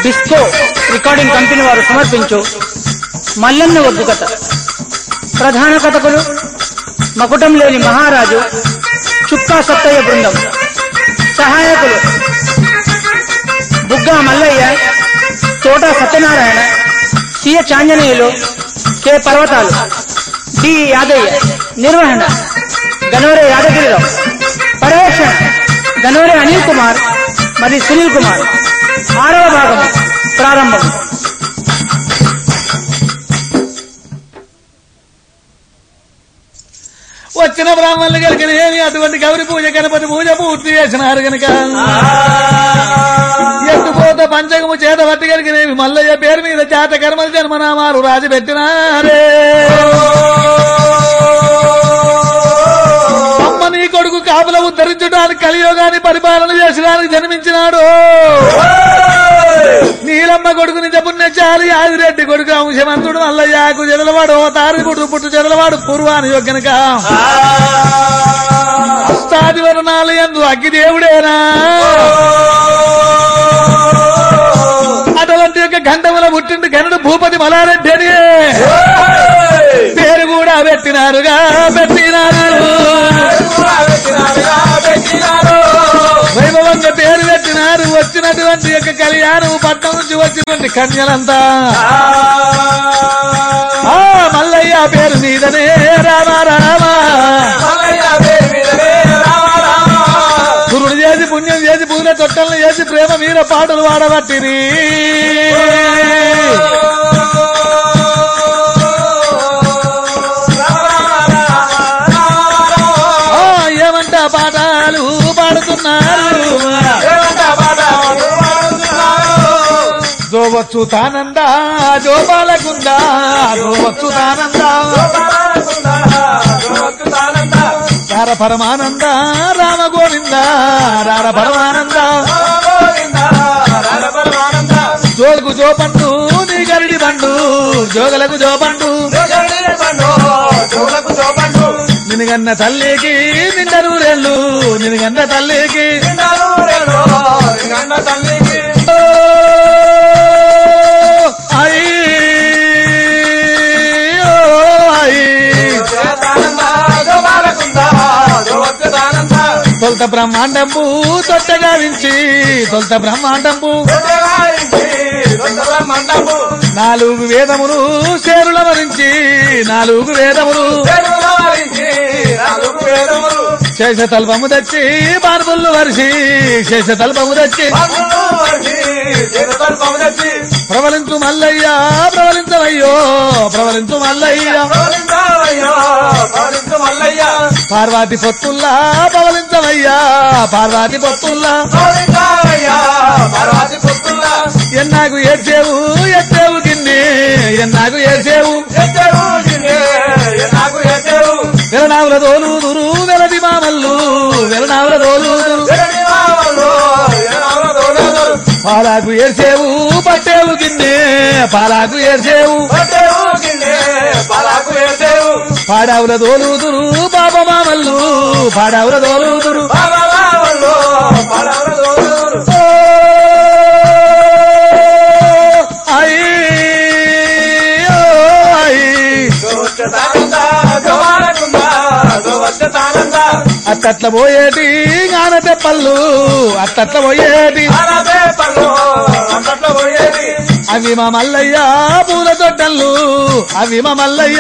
Disco recording company వారు సమర్పించు మల్లన్న ఒగ్గు కథ ప్రధాన కథకులు మకుటం లేని మహారాజు చుక్కా సత్తయ్య బృందం సహాయకులు Bugga Mallaiah Thota Satyanarayana CH Anjaneyulu K Parvathalu D Yadaiah నిర్వహణ గనోరే యాదగిరిరావు పర్యవేక్షణ గనోరే అనిల్ కుమార్ మరియు సునీల్ కుమార్ ఆరవ భాగం ప్రారంభం వచ్చిన బ్రాహ్మణులు కనుక ఏమి అటువంటి గౌరి పూజ గణపతి పూజ పూర్తి చేసినారు కనుక ఎత్తుపోత పంచకము చేత పట్టి కలిగినవి మల్లయ్య పేరు మీద జాత కర్మల జన్మనామాలు రాజు పెట్టినారే అమ్మ నీ కొడుకు కాపుల ఉద్ధరించడానికి కలియోగాన్ని పరిపాలన చేసడానికి జన్మించినాడు నీలమ్మ కొడుకుని పుణ్యచారి ఆదిరెడ్డి కొడుకు అంశమంతుడు మల్లయ్యకు చెదలవాడు ఓ తారి పుట్టు పుట్టు చెదలవాడు పూర్వాని యొక్కనక అష్టాది వరణాలు ఎందు అగ్గి దేవుడేనా అటువంటి యొక్క గంధముల పుట్టిండు గనుడు భూపతి మలారెడ్డి అని పేరు కూడా పెట్టినారుగా పెట్టినారు వైభవంగా పేరు పెట్టినారు వచ్చినటువంటి యొక్క కళ్యాణం పట్నం నుంచి వచ్చినటువంటి కన్యలంతా ఆ మల్లయ్య పేరు మీదనే రామ రామ గురుడు చేసి పుణ్యం చేసి పూల తొట్టలను చేసి ప్రేమ మీద పాటలు వాడబట్టిరి ఆ, ఏమంట పాటలు పాడుతున్నారు జోవచ్చు తానంద జోపాలకుందా జోవచ్చు తానంద రార పరమానంద రామ గోవింద రార పరమానంద జోగుకు జోపండు నీ గరిడి బండు జోగలకు జోపండు నినగన్న తల్లికి నిండరు రెళ్ళు నినగన్న తల్లికి ఓ, ఐ, ఓ, ఐ. తొలత బ్రహ్మాండంబు తొట్టగా వించి తొలత బ్రహ్మాండంబు నాలుగు వేదములు శేరుల వరించి నాలుగు వేదములు శేష తల్పము తెచ్చి బార్బుల్లు వరిసి శేష తల్పము తెచ్చి ప్రవలించు మల్లయ్య ప్రవలించవయ్యో ప్రవలించు మల్లయ్య పార్వతి పొత్తుల్లా పవలించవయ్యా పార్వతి పొత్తుల్లా ఎన్నాకు ఏడ్చేవు ఎట్టేవు గిన్నె ఎన్నాకు ఏడ్చేవు వెలనావుల దోలుదురు వెలది మామల్లు వెలనావుల దోలుదురు పాలాకు ఏడ్చేవు పట్టేవు గిన్నె పాలాకు ఏడ్చేవు పాడావుల దోలుదురు బాబ మామల్లు పాడావుల దోలుదురు ఓ, ఐ, ఓ, ఐ. అట్టట్ల పోయేటి గానతే పళ్ళు అట్టట్ల పోయేటి అవి మా మల్లయ్య పూల తొట్టళ్ళు అవి మా మల్లయ్య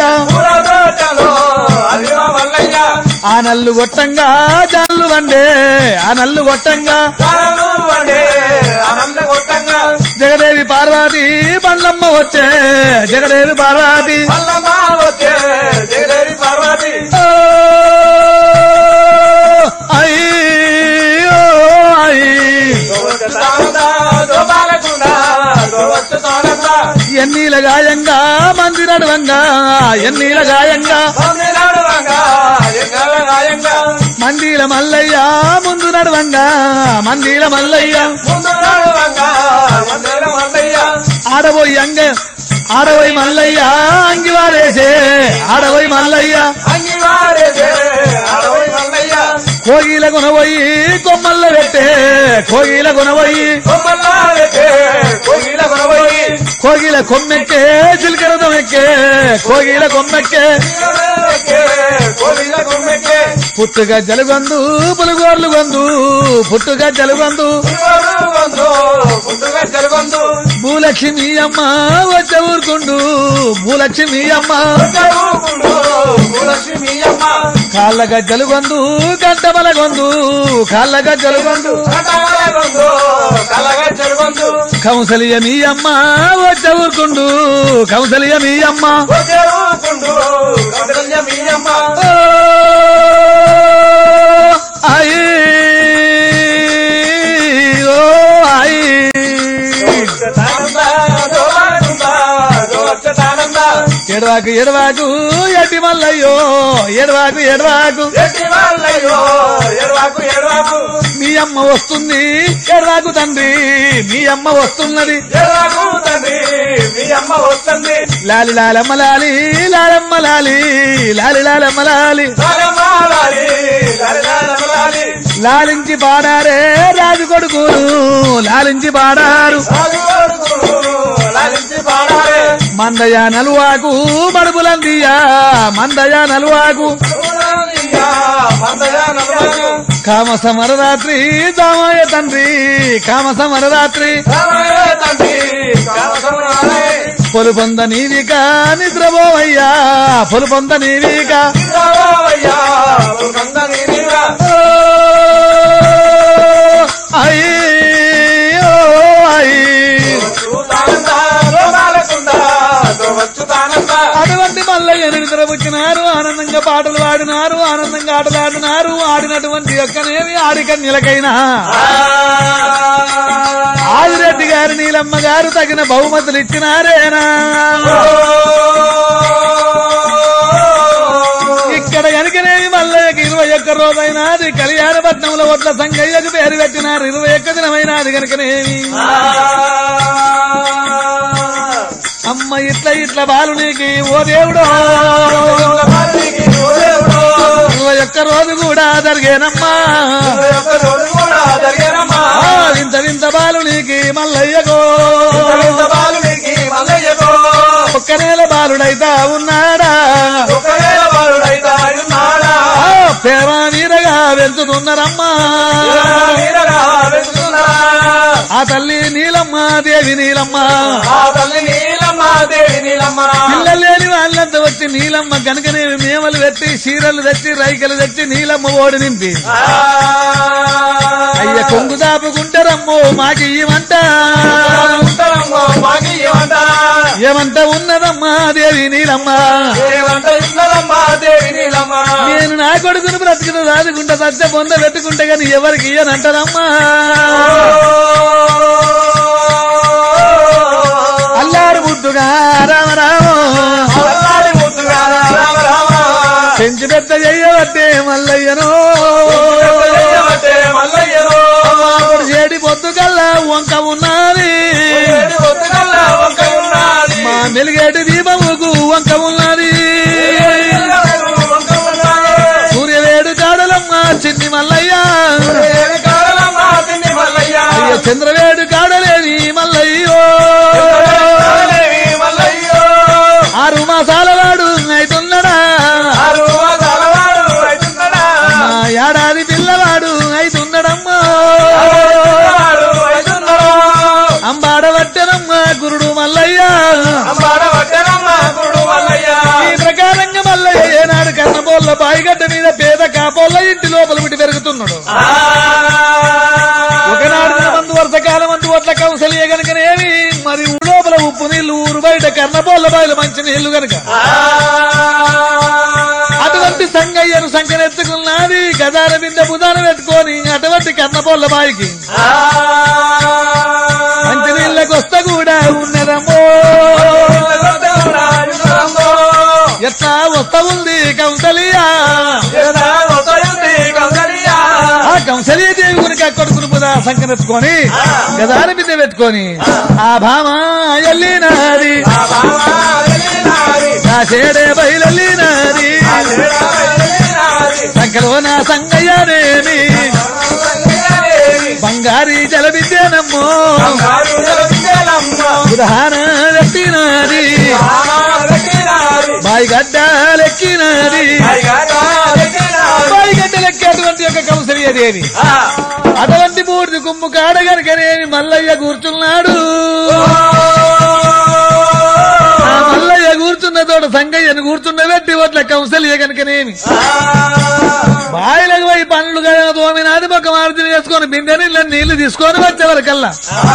ఆ నల్లు గొట్టంగా జాళ్ళు వండే ఆ నల్లు గొట్టంగా జగదేవి పార్వతి బండ్లమ్మ వచ్చే జగదేవి పార్వతి ఓ, ఐ, ఓ, ఐ. ఎన్నీల గాయంగా మంది నడవంగా ఎన్నీల గాయంగా మందిల మల్లయ్య ముందు నడవంగా మందిల మల్లయ్య ఆడబోయి అంగ ఆడబోయి మల్లయ్య అంగివారేసే ఆడబోయి మల్లయ్య కోగిల గుణవయ్యి కొమ్మల్ల పెట్టే కోగిల గుణవయ్యి కొమ్మల్లా పెట్టే కోగిల కోగిల కొమ్మెక్కే చిలకరదం ఎక్కే కోగిల కొమ్మెక్కే పుట్టుగా జలుగందు పులుగోర్లు గొందు పుట్టుగా జలుగందు భూలక్ష్మి అమ్మ వచ్చ ఊరుకుండు భూలక్ష్మి అమ్మ కాళ్ళ గజ్జలు గొందు గంట బలగొందు కాళ్ళ గజ్జలు గొందు కౌసలియ మీ అమ్మ వచ్చ ఊరుకుండు కౌసలియ మీ అమ్మ ఓ, అయి ఓ అయి ఎడవాకు ఎడవాకు ఎట్టి మల్లయ్యో ఎడవాకు ఎడవాకు మీ అమ్మ వస్తుంది ఎడవాకు తండ్రి మీ అమ్మ వస్తున్నది లాలి లాలమ్మ లాలి లాలమ్మ లాలి లాలి లాలమ్మ లాలి లాలించి పాడారే రాజు కొడుకులు లాలించి పాడారు మందయ నలువాకు మడుపులందియా మందయ నలువాకు కామ సమరరాత్రి దామయ్య తండ్రి కామ సమరరాత్రి పొలుపొంద నీవిక నిద్రపోవయ్యా పొలుపొంద నీవిక ఓ, అయ్యో, అయ్యి. అటువంటి మల్లయ్యను నిద్రపుచ్చినారు ఆనందంగా పాటలు పాడినారు ఆనందంగా ఆటలాడినారు ఆడినటువంటి యొక్కనేమి ఆడిక నిలకైనా ఆదిరెడ్డి గారు నీలమ్మ గారు తగిన బహుమతులు ఇచ్చినారేనా ఇక్కడ కనుకనేమి మల్లయ్యకి ఇరవై ఒక్క రోజైనాది కళ్యాణపట్నంలో ఒట్ల సంగయ్యకు పేరు పెట్టినారు ఇరవై ఒక్క దినమైనాది కనుకనేమి అమ్మ ఇట్ల ఇట్ల బాలునికి ఓ దేవుడో ఇరవై ఒక్క రోజు కూడా జరిగేనమ్మా ఆ, వింత వింత బాలునికి మల్లయ్యకో ఒక్క నెల బాలుడైతా ఉన్నాడా ఆ, ప్రేమ నీరగా పెంచుతున్నారమ్మా ఆ తల్లి నీలమ్మ దేవి నీలమ్మ పిల్లలు లేని వాళ్ళంతా వచ్చి నీలమ్మ కనుకనే మేమలు పెట్టి చీరలు తెచ్చి రైకలు తెచ్చి నీలమ్మ ఓడి నింపి అయ్య కొంగు దాపుకుంటారమ్మో మాకి ఇవ్వంట ఏమంట ఉన్నదమ్మా దేవి నీలమ్మ నేను నా కొడుకును బ్రతికిన దాదుకుంటా సత్య పొంద పెట్టుకుంటే గాని ఎవరికి ఇయ్యనంటారమ్మా అల్లారు ముద్దుగా రామరామ పెంచి పెద్ద చెయ్యబట్టే మల్లయ్యను అప్పుడు చేడి పొద్దు కల్లా వంక ఉన్నది మా మెలిగేటి దీపముకు వంక ఉన్నది సూర్యవేడు కాడలమ్మ చిన్ని మల్లయ్య అయ్య చంద్రవేడు కాడలేని మల్లయ్యో ఆరు మాసాల వాడు అయితున్నాడా మా ఏడాది పిల్లవాడు అయితున్నాడమ్మా అంబాడబట్టనమ్మ గురుడు మల్లయ్య ఈ ప్రకారంగా మల్లయ్య ఏనాడు కన్నబోళ్ళ బాయిగడ్డ మీద పేద కాపోళ్ళ ఇంటి లోపల విటి పెరుగుతున్నాడు ఒకనాడు మందు వర్షకాలం అందు ఒట్ల కౌసలియ గనుకనేమి మరి లోపల ఉప్పు నీళ్లు ఊరు బయట కన్నబోళ్ళ బాయిలు మంచి నీళ్లు గనుక అటువంటి సంగయ్యను సంకనెత్తుకున్నది గదాన బిందె బుధాన పెట్టుకొని అటువంటి కన్నబోళ్ళ బాయికి మంచి నీళ్ళకి వస్తా కూడా ఉన్నదమ్మో ఎట్లా వస్తా ఉంది కౌసలియా ఆ కౌసలియ దేవి గురికి కొడుకును బుధ సంకనెత్తుకొని గదాన బిందె పెట్టుకొని ఆ భామ ఎల్లినాది నా చేడే బయలెల్లినాది సంకలో నా సంగయ్యనేమి బంగారీ జల విద్యనమ్మో ఉదాహరణ పెట్టినది బాయి గడ్డలెక్కినది బాయి గడ్డలెక్కి అటువంటి యొక్క కౌసల్యదేవి అటువంటి బూడిది కుమ్ము కాడగనకనేమి మల్లయ్య కూర్చున్నాడు ఆ మల్లయ్య కూర్చున్న తోట సంగయ్యను కూర్చుండబెట్టి ఒట్ల కౌసల్య కనుకనేమి బాయిలకు పోయి పనులు కదా తోమినాది ఒక మార్జిన్ చేసుకొని బిందె నీళ్ళ నీళ్లు తీసుకొని వచ్చేవరకల్లా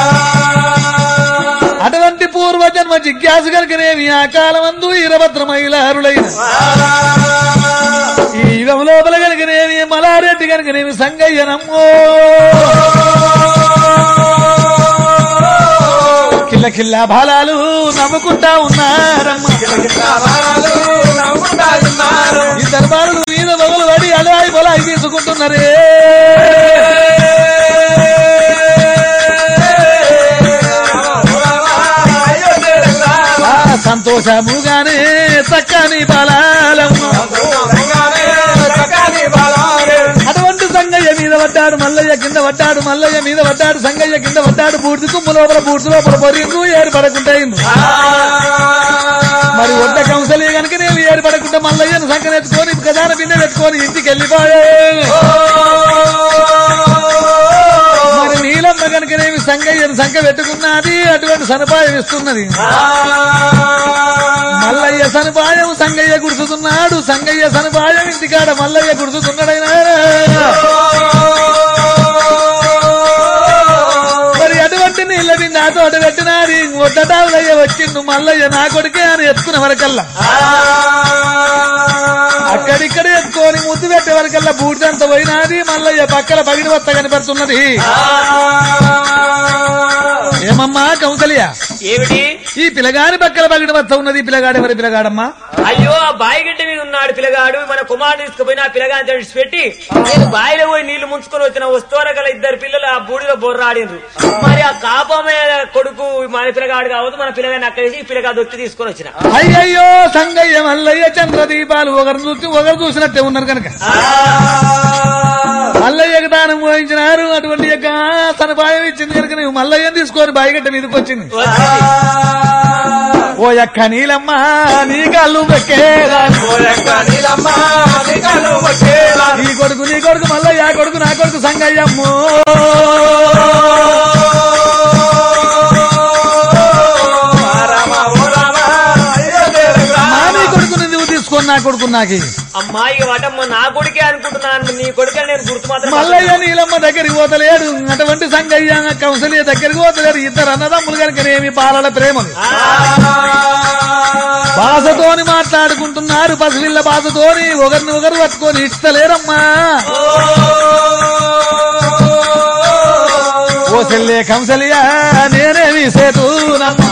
అటువంటి పూర్వజన్మ జిజ్ఞాసు కనుకనేమి ఆ కాలమందు ఇరభద్ర మహిళారులైన ఈ యుగం లోపల కనుకనేమి మలారెడ్డి కనుకనేమి సంగయ్య నమ్మో కిల్ల కిల్ల బాలాలు నవ్వుకుంటా ఉన్నారమ్మ ఈ దర్బారులు మీద మొగలు పడి అలాయి బొలాయి తీసుకుంటున్నారే ఆ సంతోషముగానే చక్కని బలాలమ్మ అటువంటి సంగయ్య మీద పడ్డాడు మల్లయ్య కింద పడ్డాడు మల్లయ్య మీద పడ్డాడు సంగయ్య కింద పడ్డాడు బూడిది కుమ్ము లోపల బూడిది లోపల పొరింగు ఏర్పడకుంటాయి మరి ఒడ్డ కంసలే కనుక నేను ఏర్పడకుండా మల్లయ్యను సంకనెత్తుకొని గదాన బిందె పెట్టుకొని ఇంటికి వెళ్ళిపోయాడు మరి నీలమ్మ కనుకనేమి సంగయ్యను సంఖ పెట్టుకున్నది అటువంటి సదుపాయం ఇస్తున్నది మల్లయ్య సనుపాయం సంగయ్య గుడుచుతున్నాడు సంగయ్య సనుపాయం ఇంటికాడ మల్లయ్య గుడుచుతున్నాడైనా మరి అటువంటి నీళ్ళ బిందె నాతో అటు పెట్టినాది ఒడ్డటావులయ్య వచ్చిండు మల్లయ్య నా కొడుకే అని ఎత్తుకునే వరకల్లా అక్కడిక్కడ ఎత్తుకొని ముద్దు పెట్టే వరకల్లా బూడిదంత పోయినాది మల్లయ్య పక్కల పగిడి వత్త కనపడుతున్నది ఏమమ్మా కౌసల్య ఏమిటి ఈ పిల్లగాడి పక్కల పగిడి వత్త ఉన్నది ఈ పిల్లగాడు ఎవరి పిల్లగాడమ్మా అయ్యో ఆ బాయి గడ్డ మీద ఉన్నాడు పిల్లగాడు మన కుమారుడు తీసుకుపోయిన ఆ పిల్లగాని తెడిచి పెట్టి నేను బాయిలో పోయి నీళ్లు ముంచుకొని వచ్చిన వస్తువుల గల ఇద్దరు పిల్లలు ఆ బూడిలో బొర్రాడిండ్రు మరి ఆ కాపమే కొడుకు మన పిల్లగాడు కావద్దు మన పిల్లగాని అక్కడేసి ఈ పిల్లగా దొక్కి తీసుకొని వచ్చిన అయ్యయ్యో సంగయ్య మల్లయ్య చంద్రదీపాలు ఒకరు చూసి ఒకరు చూసినట్టే ఉన్నారు కనుక మల్లయ్యకు దానం పోయించినారు అటువంటి యొక్క సదుపాయం ఇచ్చింది కనుక నువ్వు మల్లయ్యని తీసుకొని బాయిగడ్డ మీదకి వచ్చింది ఓ యొక్క నీలమ్మ నీ కళ్ళు మెక్కేరా నీ కొడుకు నీ కొడుకు మల్లయ్య కొడుకు నా కొడుకు సంగయ్యమ్మో మా నీ కొడుకుని నువ్వు తీసుకొని నా కొడుకు నాకి అమ్మాయి వాటమ్మ నా కొడుకే అనుకుంటున్నాను నీ కొడుకే నేను గుర్తు మాత్రం మల్లయ్య నీలమ్మ దగ్గరికి పోతలేడు అటువంటి సంగయ్య కౌసల్య దగ్గరికి పోతలేడు ఇద్దరు అన్నదమ్ములు కనుకనేమి పాలల ప్రేమలు భాషతోని మాట్లాడుకుంటున్నారు పసిపిల్ల భాషతోని ఒకరిని ఒకరు పట్టుకొని ఇస్తలేరమ్మా ఓ సెల్లే కంసలియా నేనేమి సేతునమ్మా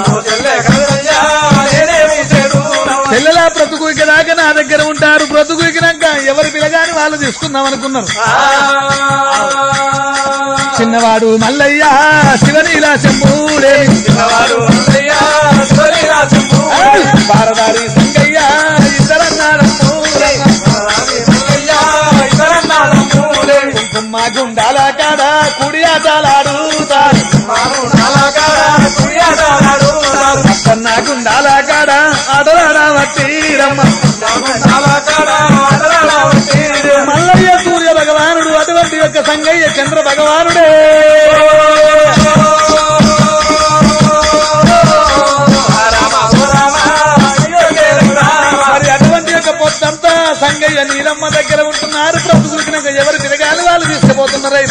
చెల్లెలా బ్రతుకు దాకా నా దగ్గర ఉంటారు బ్రతుకు ఎక్కినాక ఎవరు పిలగాని వాళ్ళు తీసుకుందాం అనుకున్నారు చిన్నవాడు మల్లయ్య శివనీలా చెంబూడే బారదారి సంగయ్య ఇద్దరన్నారమ్మో కుంకుమ గుండాల కాడ కుడి ఆటలాడుతారు అక్కన్న గుండాల కాడ ఆటలాడవట్టిరమ్మ మల్లయ్య సూర్య భగవానుడు అటువంటి యొక్క సంగయ్య చంద్ర భగవానుడే మరి అటువంటి యొక్క పొత్తంతా సంగయ్య నీలమ్మ దగ్గర ఉంటున్నారు బ్రతుకులికినాక ఎవరు తిరగాలి వాళ్ళు తీసుకుపోతున్నారు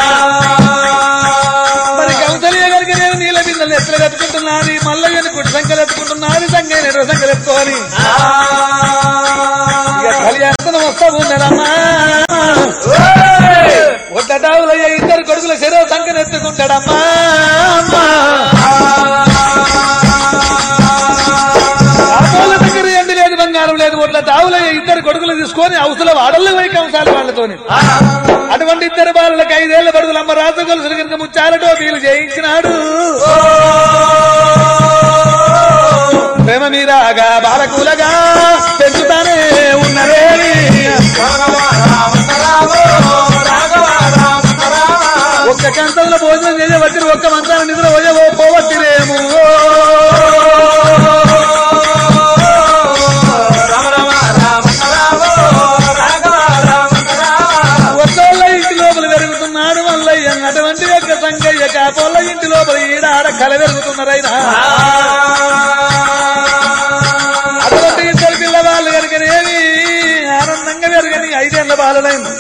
మరి కౌసల్య గారికి నేను నీల బిందెలు ఎత్తులు కట్టుకుంటున్నాను మల్లయ్యని కుట్టి సంఖ్యలు ఎత్తుకుంటున్నాను సంగయ్య నెడు సంఖ్యలు ఎత్తుకోని ఇక కళ్యాణం వస్తా ఉన్నారమ్మా ఒడ్డటావులయ్య ఇద్దరు కొడుకుల శరీర సంఖ్యను ఎత్తుకుంటాడమ్మా అమ్మా. ఆటోల దగ్గర ఎండి లేదు బంగారం లేదు ఒడ్ల తావులయ్య ఇద్దరు కొడుకులు తీసుకొని అవసరం వాడల్లో పోయి కంసాలి వాళ్ళతోని అటువంటి ఇద్దరు బాలులకు ఐదేళ్ల బడుగులు అమ్మ రాజగొలుసులు కనుక ముచ్చాలటో వీలు చేయించినాడు ప్రేమ మీరాగా బాలకూలగా పెంచుతానే ఉన్నదే ఒక్క కంచంలో భోజనం చేసే వచ్చిన ఒక్క మంచాల నిద్ర పోయే పోవచ్చిరేమో కాపోళ్ళ ఇంటి లోపల ఈడ ఆడ కల పెరుగుతున్నారైనా అటువంటి ఇద్దరు పిల్లవాళ్ళు కనుకనేమి ఆనందంగా పెరగని ఐదేళ్ల బాలలైంది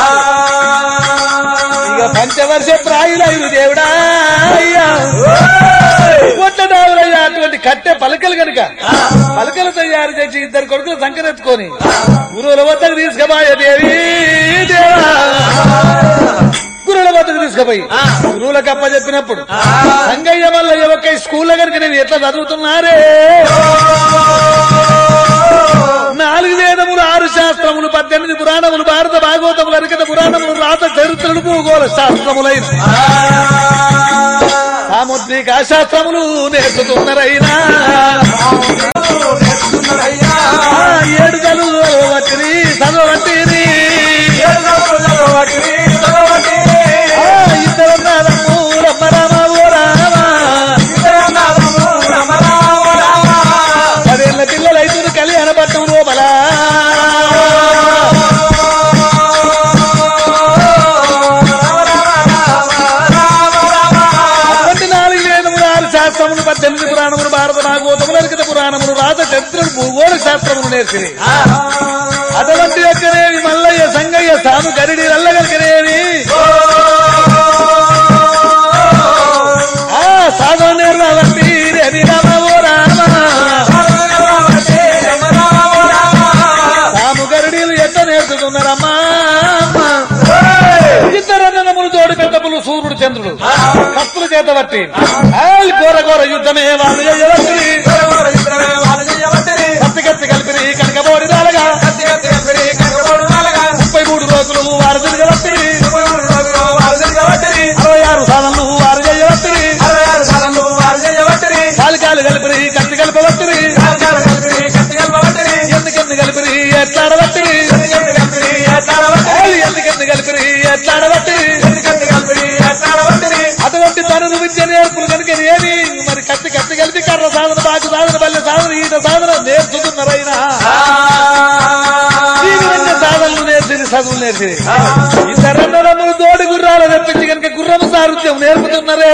ఇక పంచవర్ష ప్రాయులైన దేవుడా అయ్యా కొట్టడావులయ్యా అటువంటి కట్టె పలకలు కనుక పలకలు తయారు చేసి ఇద్దరు కొడుకులు సంకరెత్తుకొని గురువుల వద్దకు తీసుకుపోయే దేవి దేవా గురువుల వద్దకు తీసుకుపోయి గురువులకు అప్ప చెప్పినప్పుడు సంగయ్య వల్ల ఒక్క స్కూల్లో కనుక నేను ఎట్లా చదువుతున్నారే నాలుగు వేదములు ఆరు శాస్త్రములు పద్దెనిమిది పురాణములు భారత భాగవతములు అరికత పురాణములు రాత చరిత్రలు భూగోళ శాస్త్రములైన సాముద్రిక శాస్త్రములు నేర్చుతున్నారైనా ఆ, ఏడు చదువు వచ్చిని చదవట్టిరి ఆ, ఇద్దరున్నారమ్ము రమ్మ రామ ఓ రామ పదేళ్ల పిల్లలు ఐదుగురు కళ్యాణ పట్టం లోపల అటువంటి నాలుగు వేదములు ఆరు శాస్త్రములు పద్దెనిమిది పురాణములు భారత భాగవతములు అరికత పురాణములు రాత చరిత్రలు భూగోళ శాస్త్రములు నేర్చిని అటువంటి యొక్కనేవి మల్లయ్య సంగయ్య సాము గరిడి రల్లగలికనేవి ఆ సాధన నేర్వట్టి రవి రామ ఓ రామ తాము గరుడీలు ఎంత నేర్చుకున్నారమ్మా ఇద్దరన్నములు తోడు పెద్దములు సూర్యుడు చంద్రుడు కత్తుల చేత బట్టి ఆల్ ఘోర ఘోర యుద్ధమే వాళ్ళు చేయవట్టి కత్తి కత్తి కలిపి కనకబోడి దాలగా ముప్పై మూడు రోజులు వారు తిరగబట్టి అరవై ఆరు సాధనలు వారు చేయవట్టి కాలికాలు కలిపి కత్తి కలపబట్టి ఎందుకెందు కలిపి ఎట్లాడబట్టి ఎందుకెందు కలిపి ఎట్లాడబట్టి అటువంటి తనను విద్య నేర్పులు కనుక ఏమి మరి కత్తి కత్తి కలిపి కర్ర సాధన బాకు సాధన బల్లె సాధన ఈట సాధన నేర్చుకున్నారైనా ఈ విధంగా సాధనలు నేర్చింది చదువులు నేర్చింది ఇద్దరన్నరములు తోడి గుర్రాలు తెప్పించి కనుక గుర్రము సారుత్యం నేర్పుతున్నారే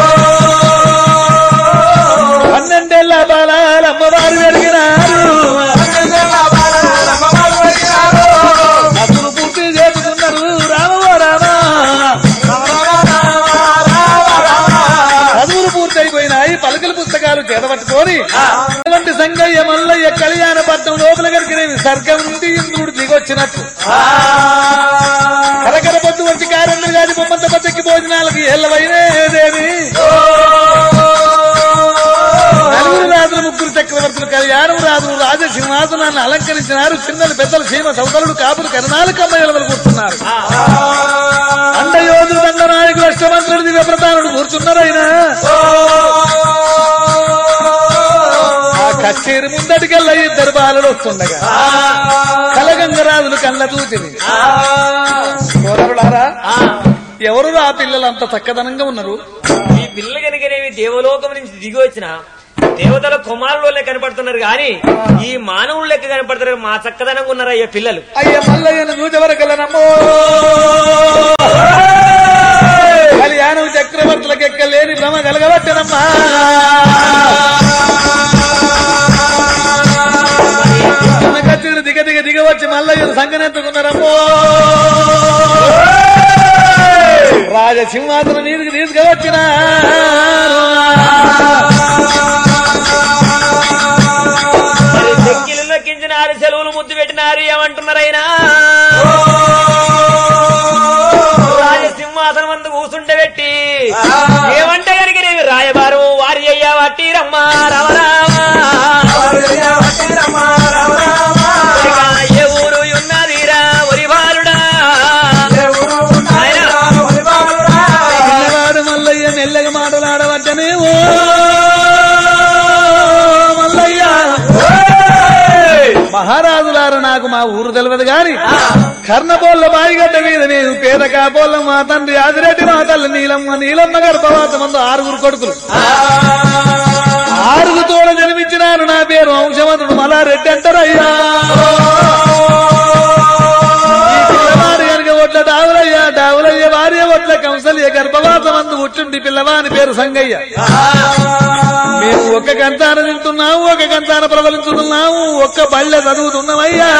పన్నెండేళ్ల బాలాలు అమ్మవారు పెరిగినారు చదువులు పూర్తి చేసుకున్నారు రామో రామ చదువులు పూర్తయిపోయినాయి పలకల పుస్తకాలు చేతబట్టుకొని అటువంటి సంగయ్య మల్లయ్య కళ్యాణ పట్నం లోపల గడికినవి స్వర్గం నుండి ఇంద్రుడు దిగొచ్చినట్టు కరకర పొద్దు వచ్చి కారణం గారి బొమ్మంత బద్దకి భోజనాలకి ఎల్లవైనదేవి నలుగురు రాజులు ముగ్గురు చక్రవర్తులు కళ్యాణం రాజులు రాజసింహాసనాన్ని అలంకరించినారు చిన్నలు పెద్దలు సీమ సౌకరుడు కాపులు కరణాలు కమ్మయ్యలు కూర్చున్నారు అండయోధుడు దండనాయకులు అష్టమంత్రుడు దివ్య ప్రధానుడు కూర్చున్నారైనా ఆ కచేరి ముందటికెళ్ళ ఇద్దరు బాలలు వస్తుండగా కలగంగరాజులు కళ్ళ చూచింది సోదరులారా ఎవరు ఆ పిల్లలు అంత చక్కదనంగా ఉన్నారు ఈ పిల్లలు కనుకనేవి దేవలోకం నుంచి దిగి వచ్చిన దేవతల కుమారులు కనపడుతున్నారు గాని ఈ మానవులు లెక్క కనపడుతున్నారు మా చక్కదనంగా ఉన్నారా అయ్యా పిల్లలు అయ్య మల్లయ్యను చూచవరకలనమ్మో కళ్యాణం చక్రవర్తులకు ఎక్కలేని భ్రమ కలగబట్టనమ్మా కచ్చిన దిగ దిగ దిగ వచ్చి మల్లయ్యను సంగనెత్తుకున్నారమ్మో రాజసింహాసనం మీదకి తీసుకువచ్చిన మరి చెక్కిలు నొక్కించినారు సెలవులు ముద్దు పెట్టినారు ఏమంటున్నారైనా రాజసింహాసనం అందు కూసుండ పెట్టి ఏమంటే కనుక నేను రాయబారు వారి అయ్యా వట్టి రమ్మా రమరామా ఏ ఊరు ఉన్నదిరా ఒరి బాలుడా ఆయన పిల్లవాడు మల్లయ్య మెల్లగా మాటలాడవచ్చనే ఓ మల్లయ్య మహారాజులారా నాకు మా ఊరు తెలియదు గాని కర్ణపోళ్ళ బాయిగడ్డ మీద నేను పేద కాపోళ్ళ మా తండ్రి ఆదిరెడ్డి మా తల్లి నీలమ్మ నీలమ్మ గర్భవాత మందు ఆరుగురు కొడుకులు ఆరుగు తోడ జన్మించినారు నా పేరు వంశవంతుడు మలారెడ్డి అంటారయ్యా ఈ పిల్లవాడు కనుక ఒట్ల డావులయ్య డావులయ్య భార్య వడ్ల కంసలి గర్భవాసమందు పుట్టుండి పిల్లవాని పేరు సంగయ్య మేము ఒక్క గంటాన తింటున్నాము ఒక గంటాన ప్రబలించుతున్నాము ఒక్క బళ్ళె చదువుతున్నామయ్యా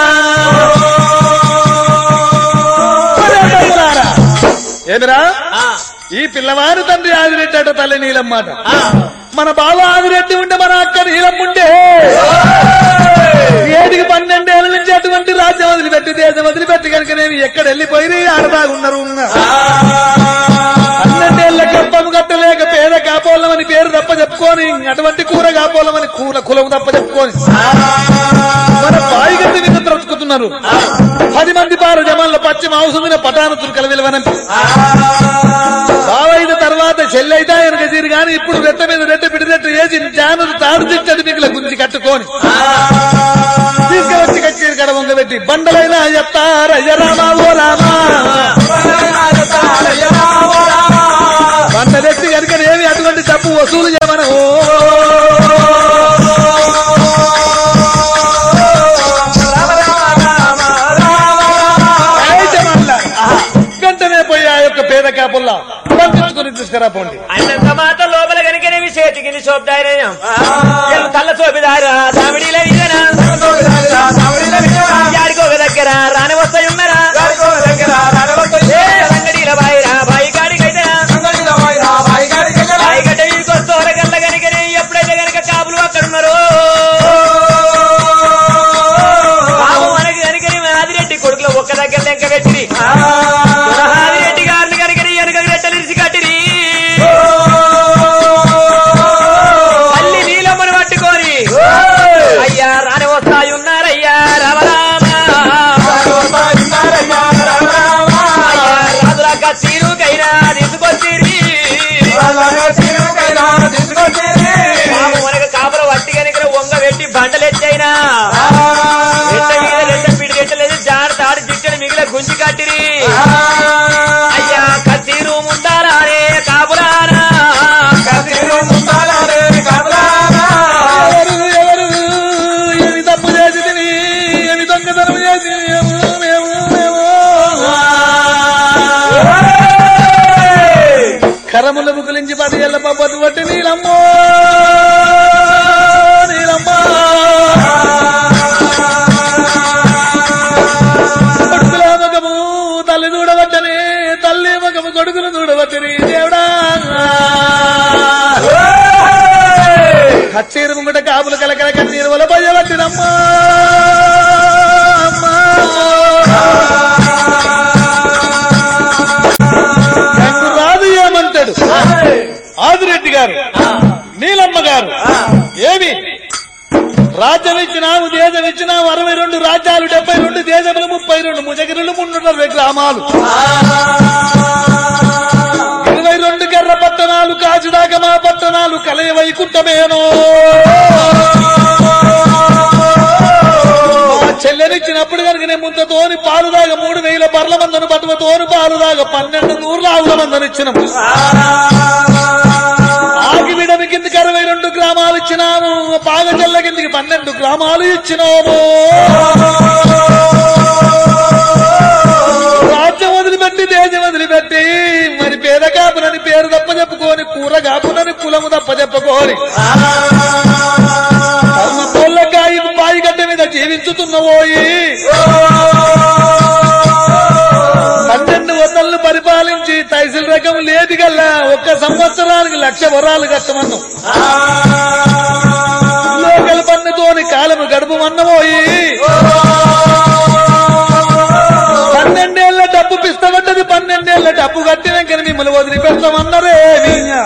ఒరే తమ్ములారా, ఏమిరా ఆ, ఈ పిల్లవారి తండ్రి ఆదిరెడ్డి అట తల్లి నీలమ్మాట ఆ. మన బావ ఆదిరెడ్డి ఉంటే మన అక్క నీలమ్ముంటే ఏటికి పన్నెండేళ్ల నుంచి అటువంటి రాజ్యం వదిలిపెట్టి దేశం వదిలిపెట్టి కనుక నేను ఎక్కడ వెళ్ళిపోయి ఆడదాగున్నారు పన్నెండేళ్ల గర్భం కట్టలేక పేద కాపోలమని పేరు తప్ప చెప్పుకొని అటువంటి కూర కాపోలమని కూర కులం తప్ప చెప్పుకొని మన బాయి గట్టి మీద బ్రతుకుతున్నారు పది మంది పారు జమాన్ల పచ్చి మాంసం మీద పటాను తురుకల విలువనంపి బావైన తర్వాత చెల్లైతే వెనక తీరు గాని ఇప్పుడు రెట్ట మీద రెట్ట పిడి రెట్ట వేసి జానులు తాడు తిట్టడి మిగిలిన గుంజి కట్టుకొని తీసుకువచ్చి కచ్చేరి కడ వంగబెట్టి బండలైనా చెప్తారయ్య రామా ఓ రామా బండలెత్తి కనుక ఏమి అటువంటి డబ్బు వసూలు చేయమని ఓ అయితే మళ్ళా వెంటనే పోయి ఆ యొక్క పేద కాపుల్లా పంపించుకుని తీసుకురా పోండి అన్నంత మాట లోపల కనుకనేవి చేతికి శోభదాయనం తల్ల శోభిదారా సామిడిలో ఇదేనా యాడికో ఒక దగ్గర రాని వస్తాయి ఉన్నారా ఏ రంగడీల బాయిరా బాయి కాడికైతేనా బాయి గడ్డ వీడికి వస్తూ గల్ల కనుకనే ఎప్పుడైతే గనక కాపులు అక్కడ ఉన్నారు పాపం మనకి కనుకని ఆదిరెడ్డి కొడుకులో ఒక్క దగ్గర లెక్క పెట్టిరి ఆదిరెడ్డి గారిని కనుకని వెనక రెట్టలిసి కట్టిరి తల్లి నీలమ్మను పట్టుకొని అయ్యా రాని వస్తాయి ఉన్నారయ్యా రమరామ అయ్యా రాజుల కచ్చీరుకైనా తీసుకొచ్చిరి పాపం మనకు కాపల వట్టి కనుక వంగ పెట్టి బండలెత్తైనా రెట్ట మీద రెట్ట పిడి రెట్టలేదు జాడ తాడు జిట్టడి మిగిలిన గుంజి కట్టిరి అయ్యా కచ్చీరు ముందారానే కాపురానా ఎవరు ఎవరు ఏమి తప్పు చేసి ఏమి దొంగతనం చేసి మేము మేము మేము కరముల ముకులించి పది ఏళ్ళ పబ్బతి పట్టి నీలమ్మో నీలమ్మ కొడుకుల మగము తల్లి చూడవచ్చని తల్లి మగము కొడుకులు చూడవచ్చని దేవుడా కచ్చేరు ముంగట కాపులు కలకల కన్నీరు వల భయపట్టినమ్మా అమ్మా. నాకు రాదు ఏమంటాడు ఆదిరెడ్డి గారు నీలమ్మ గారు ఏమి రాజ్యం ఇచ్చినాము దేశం ఇచ్చినాము అరవై రెండు రాజ్యాలు డెబ్బై రెండు దేశములు ముప్పై రెండు ముజగిరులు మున్నూట గ్రామాలు ఇరవై రెండు కర్ర పట్టణాలు కాచిదాకమా పట్టణాలు కలయ వైకుంఠమేనో మా చెల్లెనిచ్చినప్పుడు కనుక నేను ముంతతోని పాలు దాగ మూడు వేల బర్ల మందను పట్టువతోని పాలు దాగ పన్నెండు నూరుల ఆవుల మందను ఇచ్చినాము ఆగివిడమి కిందకి అరవై రెండు గ్రామాలు ఇచ్చినాము పాగజల్ల కిందికి పన్నెండు గ్రామాలు ఇచ్చినాము రాజ్యం వదిలిపెట్టి దేశం వదిలిపెట్టి మరి పేద కాపునని పేరు తప్ప చెప్పుకోని కూర కాపునని కులము తప్ప చెప్పుకోని కర్మ పొల్లకాయ బాయి గడ్డ మీద జీవించుతున్నవోయి పన్నెండు వందలను పరిపాలించి తైసిల్ రకం లేదు గల్లా ఒక్క సంవత్సరానికి లక్ష వరాలు కట్టమన్నాం లోకల్ పన్నుతోని కాలము గడుపుమన్నమోయి పన్నెండేళ్ల డబ్బు పిస్తబడ్డది పన్నెండేళ్ల డబ్బు కట్టినాక మిమ్మల్ని వదిలిపెడతామన్నరే వీణ్య.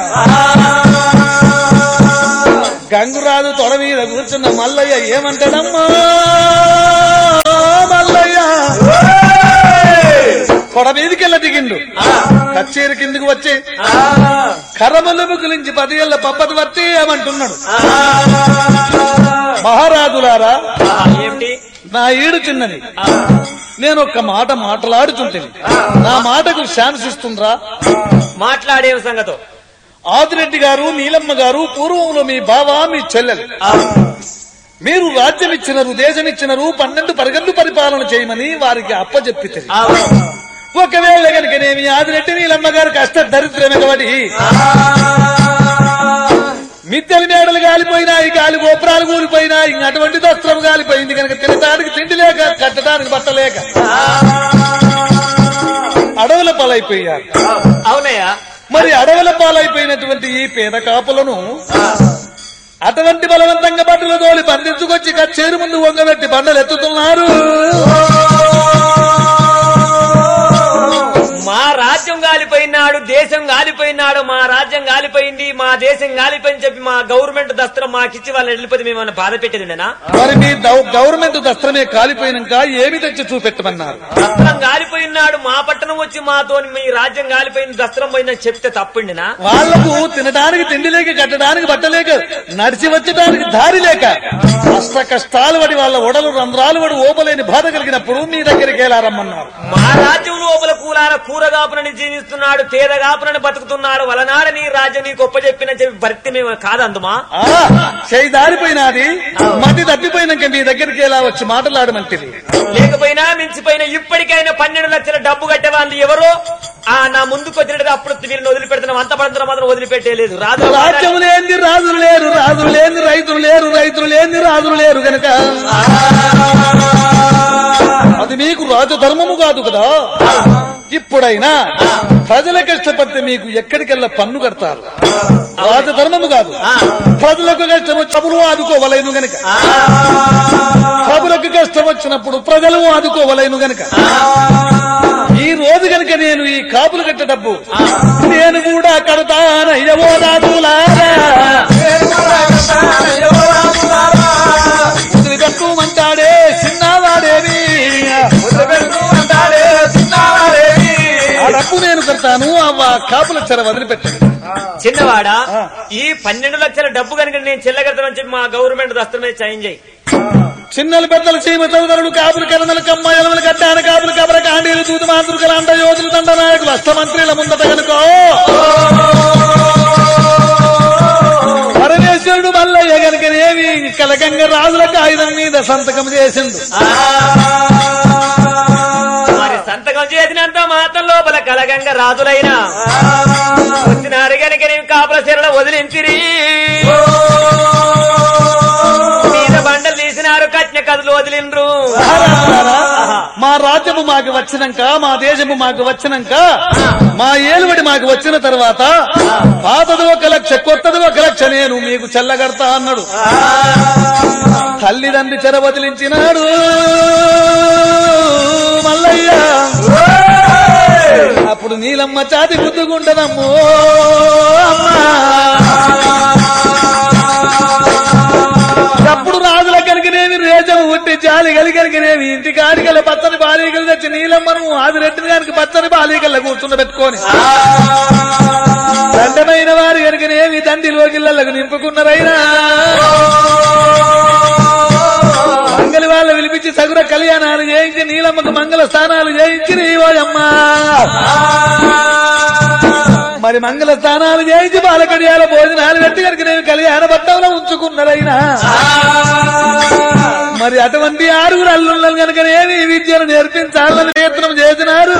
గంగురాజు తొడ మీద కూర్చున్న మల్లయ్య ఏమంటాడమ్మా మల్లయ్య తొడ మీదకెళ్ళ దిగిండు కచ్చేరి కిందికి వచ్చి కర్రమల్లు గురించి పదివేళ్ల పప్పటి పట్టి ఏమంటున్నాడు మహారాజులారా ఏమిటి నా ఈడు చిన్నది నేను ఒక్క మాట మాట్లాడుతుంటేది నా మాటకు శాంతిస్తుండ్రా మాట్లాడే సంగతో ఆదిరెడ్డి గారు నీలమ్మ గారు పూర్వంలో మీ బావ మీ చెల్లెలు మీరు రాజ్యం ఇచ్చినరు దేశం ఇచ్చినరు పన్నెండు పరిగళ్ళు పరిపాలన చేయమని వారికి అప్పచెప్పితే ఒకవేళ కనుకనేమి ఆదిరెడ్డి నీలమ్మ గారు కష్ట దరిద్రమే కాబట్టి మిద్దెల మేడలు గాలిపోయినాయి గాలి గోపురాలు కూలిపోయినాయి ఇంక అటువంటి దస్త్రం గాలిపోయింది కనుక తినడానికి తిండి లేక కట్టడానికి బట్ట లేక అడవుల పాలైపోయారు అవునయ్యా మరి అడవుల పాలైపోయినటువంటి ఈ పేద కాపులను అటువంటి బలవంతంగా బట్టలు తోలి బంధించుకొచ్చి కచ్చేరు ముందు వంగబెట్టి బండలు ఎత్తుతున్నారు మా రాజ్యం గాలిపోయినాడు దేశం గాలిపోయినాడు మా రాజ్యం గాలిపోయింది మా దేశం గాలిపోయింది చెప్పి మా గవర్నమెంట్ దస్త్రం మాకిచ్చి వాళ్ళు వెళ్ళిపోతే మేము ఏమైనా బాధ పెట్టేదిండేనా మరి మీ దౌ- గవర్నమెంట్ దస్త్రమే కాలిపోయినాక ఏమి తెచ్చి చూపెట్టమన్నారు దస్త్రం గాలిపోయినాడు మా పట్టణం వచ్చి మాతో మీ రాజ్యం గాలిపోయింది దస్త్రం పోయిందని చెప్తే తప్పిండినా వాళ్లకు తినడానికి తిండి లేక కట్టడానికి బట్ట లేక నడిచి వచ్చడానికి దారి లేక కష్ట కష్టాలు పడి వాళ్ళ ఒడలు రంధ్రాలు పడి ఓపలేని బాధ కలిగినప్పుడు మీ దగ్గరికి ఎలా రమ్మన్నారు మా రాజ్యం లోపల కూలార కూరగాపునని జీవిస్తున్నాడు పేదగాపునని బతుకుతున్నాడు వలనాడ నీ రాజ్యం నీకు ఒప్ప చెప్పిన చెప్పి భర్తీ మేము కాదందుమా ఆ చేయి దారిపోయినాది మతి తప్పిపోయినాక మీ దగ్గరికి ఎలా వచ్చి మాట్లాడమంటిది లేకపోయినా మించిపోయినా ఇప్పటికైనా పన్నెండు లక్షల డబ్బు కట్టే వాళ్ళు ఎవరో ఆ నా ముందుకు వచ్చినట్టు అప్పుడు వీళ్ళని వదిలిపెడుతున్నాం అంత పడంతో మాత్రం వదిలిపెట్టేలేదు రాజు రాజ్యం లేని రాజులు లేరు రాజులు లేని రైతులు లేరు రైతులు లేని రాజులు లేరు గనక అది మీకు రాజధర్మము కాదు కదా ఇప్పుడైనా ప్రజల కష్టపడితే మీకు ఎక్కడికెళ్ళ పన్ను కడతారు రాజధర్మము కాదు ప్రజలకు కష్టం వచ్చినప్పుడు ఆదుకోవలేను గనక ప్రభులకు కష్టం వచ్చినప్పుడు ప్రజలు ఆదుకోవలేను గనక ఈ రోజు గనక నేను ఈ కాపులు కట్ట డబ్బు నేను కూడా కడతానయ్యవో రాజులారా వదిలిపెట్టుమంటాడే చిన్నవాడేవి ఆ డబ్బు నేను కడతాను అవ్వ కాపుల చెర వదిలిపెట్టాను చిన్నవాడా ఈ పన్నెండు లక్షల డబ్బు కనుక నేను చెల్లగడతానని చెప్పి మా గవర్నమెంట్ దస్త్రం మీద చేంజ్ అయ్యి చిన్నలు పెద్దలు చీమ చదువుదరులు కాపులు కరణలు కమ్మాయలములు కట్టాన కాపులు కబర కాండీలు దూత మాతృకలు అండ యోధులు దండ నాయకులు అష్టమంత్రుల ముందట కనుకో పరమేశ్వరుడు మల్లయ్య గనుకనేమి కలకంగ రాజుల కాగితం మీద సంతకం చేసిండు మరి సంతకం చేసినంత మాత్రం లోపల కలగంగ రాజులైనా వచ్చినారు కనుక నేను కాపుల చెరల వదిలించిరి మీద బండలు తీసినారు కట్న కథలు వదిలిండ్రు మా రాజ్యము మాకు వచ్చినాక మా దేశము మాకు వచ్చినాక మా ఏలుబడి మాకు వచ్చిన తర్వాత పాతది ఒక లక్ష కొత్తది ఒక లక్ష నేను మీకు చెల్లగడతా అన్నాడు తల్లిదండ్రి చెర వదిలించినాడు మల్లయ్య అప్పుడు నీలమ్మ చాతి గుద్దుకుంటదమ్మో అప్పుడు రాజుల కనుకనేమి రేజం ఉట్టి జాలి కలిగలిగినేవి ఇంటి కాడికల పచ్చని బాలీకలు తెచ్చి నీలమ్మను ఆదిరెడ్డిని గారికి పచ్చని బాలీకల్ల కూర్చుండ పెట్టుకొని దండమైన వారు కనుకనేమి దండి లోకిళ్ళకు నింపుకున్నారైనా మంగళ వాళ్ళు పిలిపించి సగుర కళ్యాణాలు చేయించి నీలమ్మకు మంగళ స్థానాలు చేయించి నీవోయమ్మా మరి మంగళ స్థానాలు చేయించి బాలకడియాల భోజనాలు పెట్టి కనుక నేను కళ్యాణ పట్టంలో ఉంచుకున్నారైనా మరి అటువంటి ఆరుగురు అల్లుళ్ళను కనుకనేమి విద్యను నేర్పించాలని ప్రయత్నం చేసినారు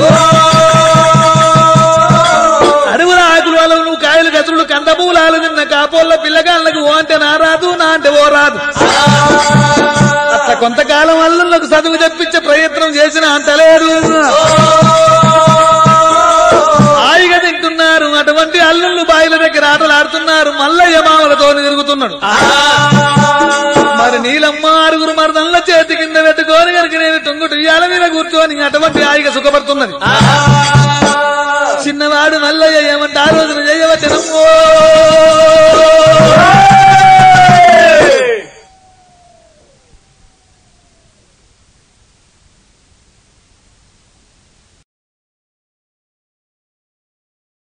అడవుల ఆకులు అలవులు కాయలు గతులు కందమూలాలు నిన్న కాపోళ్ళ పిల్లగాళ్ళకు ఓ అంటే నా రాదు నా అంటే ఓ రాదు అట్లా కొంతకాలం అల్లుళ్ళకు చదువు తెప్పించే ప్రయత్నం చేసిన అంతలేదు హాయిగా తింటున్నారు అటువంటి అల్లుళ్ళు బాయిల దగ్గర ఆటలు ఆడుతున్నారు మల్లయ్య మామలతో తిరుగుతున్నాడు మరి నీలమ్మ ఆరుగురు మరదల్ల చేతి కింద పెట్టుకొని కనుక నేను టుంగుటు ఇయ్యాల మీద కూర్చొని అటువంటి హాయిగా సుఖపడుతున్నది చిన్నవాడు మల్లయ్య ఏమంటే ఆ రోజున చేయవచ్చనమ్మో